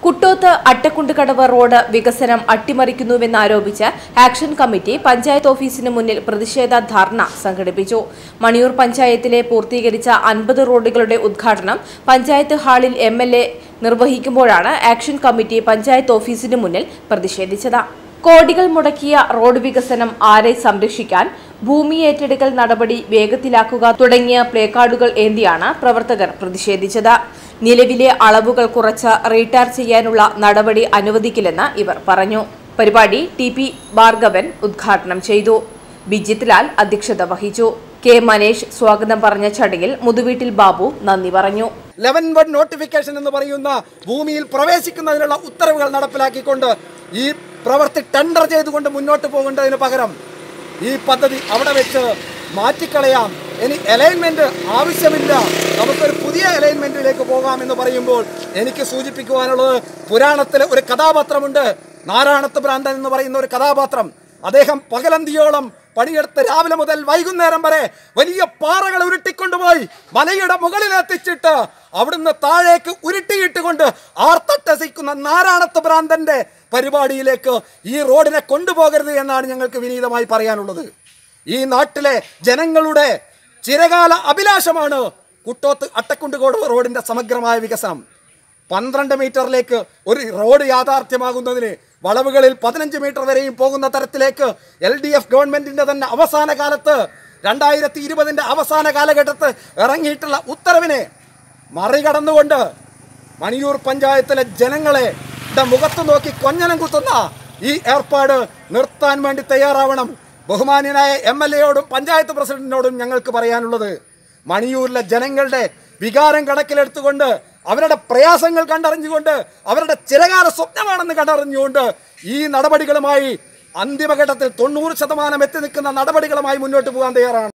Kuttoth അട്ടക്കുണ്ടുകടവ് road വികസനം അട്ടിമറിക്കുന്നുവെന്നാരോപിച്ച് action committee panchayat ഓഫീസിന് മുന്നിൽ പ്രതിഷേധ ധർണ സംഘടിപ്പിച്ചു മണിയൂർ പഞ്ചായത്തിലെ പൂർത്തീകരിച്ച അൻപത് റോഡുകളുടെ ഉദ്ഘാടനം പഞ്ചായത്ത് ഹാളിൽ എം എൽ എ നിർവഹിക്കുമ്പോഴാണ് ആക്ഷൻ കമ്മിറ്റി പഞ്ചായത്ത് ഓഫീസിന് മുന്നിൽ പ്രതിഷേധിച്ചത് കോടികൾ മുടക്കിയ റോഡ് വികസനം ആരെ സംരക്ഷിക്കാൻ ഭൂമി ഏറ്റെടുക്കൽ നടപടി വേഗത്തിലാക്കുക തുടങ്ങിയ പ്ലേകാർഡുകൾ ഏന്തിയാണ് പ്രവർത്തകർ പ്രതിഷേധിച്ചത് നിലവിലെ അളവുകൾ കുറച്ച് റീടാർ ചെയ്യാനുള്ള നടപടി അനുവദിക്കില്ലെന്ന് ഇവർ പറഞ്ഞു പരിപാടി ടി പി ഭാർഗവൻ ഉദ്ഘാടനം ചെയ്തു ബിജിത് ലാൽ അധ്യക്ഷത വഹിച്ചു കെ മനേഷ് സ്വാഗതം പറഞ്ഞ ചടങ്ങിൽ മുതുവീട്ടിൽ ബാബു നന്ദി പറഞ്ഞു ലെവൻ വൺ നോട്ടിഫിക്കേഷൻ എന്ന് പറയുന്ന ഭൂമിയിൽ പ്രവേശിക്കുന്നതിനുള്ള ഉത്തരവുകൾ നടപ്പിലാക്കിക്കൊണ്ട് ഈ പ്രവൃത്തി ടെൻഡർ ചെയ്തുകൊണ്ട് മുന്നോട്ട് പോകേണ്ടതിന് പകരം ഈ പദ്ധതി അവിടെ വെച്ച് മാറ്റിക്കളയാം ഇനി അലൈൻമെന്റ് ആവശ്യമില്ല നമുക്കൊരു പുതിയ അലൈൻമെന്റിലേക്ക് പോകാം എന്ന് പറയുമ്പോൾ എനിക്ക് സൂചിപ്പിക്കുവാനുള്ളത് പുരാണത്തിലെ ഒരു കഥാപാത്രമുണ്ട് നാരായണത്ത് ഭ്രാന്തൻ എന്ന് പറയുന്ന ഒരു കഥാപാത്രം അദ്ദേഹം പകലന്തിയോളം പണിയെടുത്ത് രാവിലെ മുതൽ വൈകുന്നേരം വരെ വലിയ പാറകൾ ഉരുട്ടിക്കൊണ്ടുപോയി മലയുടെ മുകളിൽ എത്തിച്ചിട്ട് അവിടുന്ന് താഴേക്ക് ഉരുട്ടിയിട്ടുകൊണ്ട് ആർത്തട്ടസിക്കുന്ന നാരായണത്ത് ഭ്രാന്തന്റെ പരിപാടിയിലേക്ക് ഈ റോഡിനെ കൊണ്ടുപോകരുത് എന്നാണ് ഞങ്ങൾക്ക് വിനീതമായി പറയാനുള്ളത് ഈ നാട്ടിലെ ജനങ്ങളുടെ ചിരകാല അഭിലാഷമാണ് കുട്ടോത്ത് അട്ടക്കുണ്ടുകോട് റോഡിന്റെ സമഗ്രമായ വികസനം പന്ത്രണ്ട് മീറ്ററിലേക്ക് ഒരു റോഡ് യാഥാർത്ഥ്യമാകുന്നതിന് വളവുകളിൽ പതിനഞ്ച് മീറ്റർ വരെയും പോകുന്ന തരത്തിലേക്ക് എൽ ഡി എഫ് ഗവൺമെന്റിന്റെ തന്നെ അവസാന കാലത്ത് രണ്ടായിരത്തി ഇരുപതിന്റെ അവസാന കാലഘട്ടത്ത് ഇറങ്ങിയിട്ടുള്ള ഉത്തരവിനെ മറികടന്നുകൊണ്ട് മണിയൂർ പഞ്ചായത്തിലെ ജനങ്ങളെ ടെ മുഖത്ത് നോക്കി കൊഞ്ഞനം കുത്തുന്ന ഈ ഏർപ്പാട് നിർത്താൻ വേണ്ടി തയ്യാറാവണം ബഹുമാന്യനായ എം എൽ എയോടും പഞ്ചായത്ത് പ്രസിഡന്റിനോടും ഞങ്ങൾക്ക് പറയാനുള്ളത് മണിയൂരിലെ ജനങ്ങളുടെ വികാരം കണക്കിലെടുത്തുകൊണ്ട് അവരുടെ പ്രയാസങ്ങൾ കണ്ടറിഞ്ഞുകൊണ്ട് അവരുടെ ചിരകാല സ്വപ്നമാണെന്ന് കണ്ടറിഞ്ഞുകൊണ്ട് ഈ നടപടികളുമായി അന്തിമഘട്ടത്തിൽ തൊണ്ണൂറ് ശതമാനം എത്തി നിൽക്കുന്ന നടപടികളുമായി മുന്നോട്ട് പോകാൻ തയ്യാറാണ്